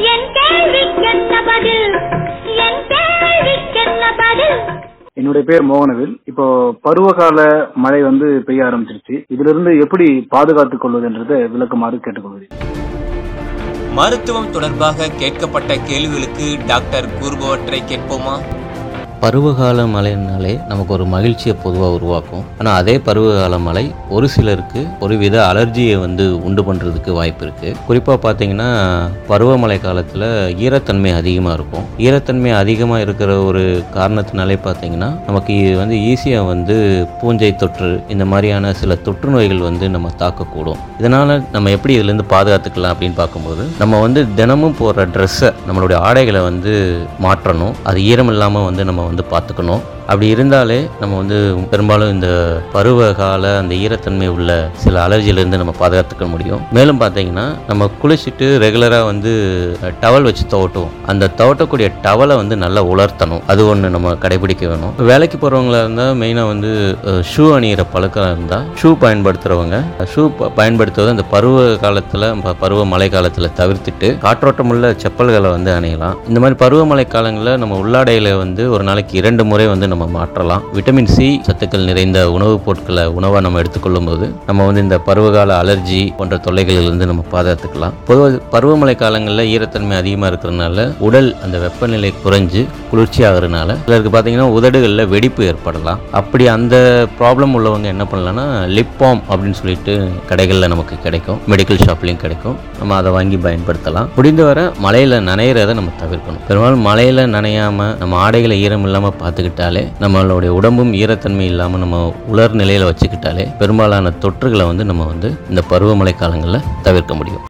என் கேள்விக்கென்ன பதில் என் கேள்விக்கென்ன பதில் என்னுடைய பேர் மோகனவேல் இப்போ பருவகால மழை வந்து பெய்ய ஆரம்பிச்சிருச்சு இதுல இருந்து எப்படி பாதுகாத்துக் கொள்வதுன்றதை விளக்குமாறு கேட்டுக்கொள்கிறேன் மருத்துவம் தொடர்பாக கேட்கப்பட்ட கேள்விகளுக்கு டாக்டர் கூறுபவற்றை கேட்போமா பருவகால மழைனாலே நமக்கு ஒரு மகிழ்ச்சியை பொதுவாக உருவாக்கும் ஆனால் அதே பருவகால மழை ஒரு சிலருக்கு ஒரு வித அலர்ஜியை வந்து உண்டு பண்ணுறதுக்கு வாய்ப்பு இருக்குது குறிப்பாக பார்த்தீங்கன்னா பருவமழை காலத்தில் ஈரத்தன்மை அதிகமாக இருக்கும் ஈரத்தன்மை அதிகமாக இருக்கிற ஒரு காரணத்தினாலே பார்த்தீங்கன்னா நமக்கு இது வந்து ஈஸியாக வந்து பூஞ்சை தொற்று இந்த மாதிரியான சில தொற்று நோய்கள் வந்து நம்ம தாக்கக்கூடும் இதனால் நம்ம எப்படி இதுலேருந்து பாதுகாத்துக்கலாம் அப்படின்னு பார்க்கும்போது நம்ம வந்து தினமும் போடுற ட்ரெஸ்ஸை நம்மளுடைய ஆடைகளை வந்து மாற்றணும் அது ஈரம் இல்லாமல் வந்து நம்ம வந்து பார்த்துக்கணும் அப்படி இருந்தாலே நம்ம வந்து பெரும்பாலும் இந்த பருவ கால அந்த ஈரத்தன்மை உள்ள சில அலர்ஜியிலேருந்து நம்ம பாதுகாத்துக்க முடியும் மேலும் பார்த்தீங்கன்னா நம்ம குளிச்சுட்டு ரெகுலராக வந்து டவல் வச்சு துவட்டுவோம் அந்த துவட்டக்கூடிய டவலை வந்து நல்லா உலர்த்தணும் அது ஒன்று நம்ம கடைபிடிக்க வேணும் வேலைக்கு போகிறவங்களா இருந்தால் மெயினாக வந்து ஷூ அணிகிற பழக்கம் இருந்தால் ஷூ பயன்படுத்துகிறவங்க ஷூ பயன்படுத்துவது அந்த பருவ காலத்தில் பருவ மழை காலத்தில் தவிர்த்துட்டு காற்றோட்டமுள்ள செப்பல்களை வந்து அணியலாம் இந்த மாதிரி பருவமழை காலங்களில் நம்ம உள்ளாடையில வந்து ஒரு நாளைக்கு இரண்டு முறை வந்து நம்ம மாற்றலாம் விட்டமின் சி சத்துக்கள் நிறைந்த உணவுப் பொருட்களை உணவாக நம்ம எடுத்துக்கொள்ளும் போது நம்ம வந்து இந்த பருவகால அலர்ஜி போன்ற தொல்லைகளிலிருந்து நம்ம பாதுகாத்துக்கலாம் பொதுவாக பருவமழை காலங்களில் ஈரத்தன்மை அதிகமாக இருக்கிறதுனால உடல் அந்த வெப்பநிலை குறைஞ்சு குளிர்ச்சி ஆகுறதுனால சிலருக்கு பார்த்தீங்கன்னா உதடுகளில் வெடிப்பு ஏற்படலாம் அப்படி அந்த ப்ராப்ளம் உள்ளவங்க என்ன பண்ணலாம்னா லிப்பாம் அப்படின்னு சொல்லிட்டு கடைகளில் நமக்கு கிடைக்கும் மெடிக்கல் ஷாப்லேயும் கிடைக்கும் நம்ம அதை வாங்கி பயன்படுத்தலாம் முடிந்தவரை மழையில் நனையிறதை நம்ம தவிர்க்கணும் பெரும்பாலும் மழையில் நனையாமல் நம்ம ஆடைகளை ஈரம் இல்லாமல் பார்த்துக்கிட்டாலே நம்மளுடைய உடம்பும் ஈரத்தன்மை இல்லாமல் நம்ம உலர் நிலையில் வச்சுக்கிட்டாலே பெரும்பாலான தொற்றுகளை வந்து நம்ம வந்து இந்த பருவமழை காலங்களில் தவிர்க்க முடியும்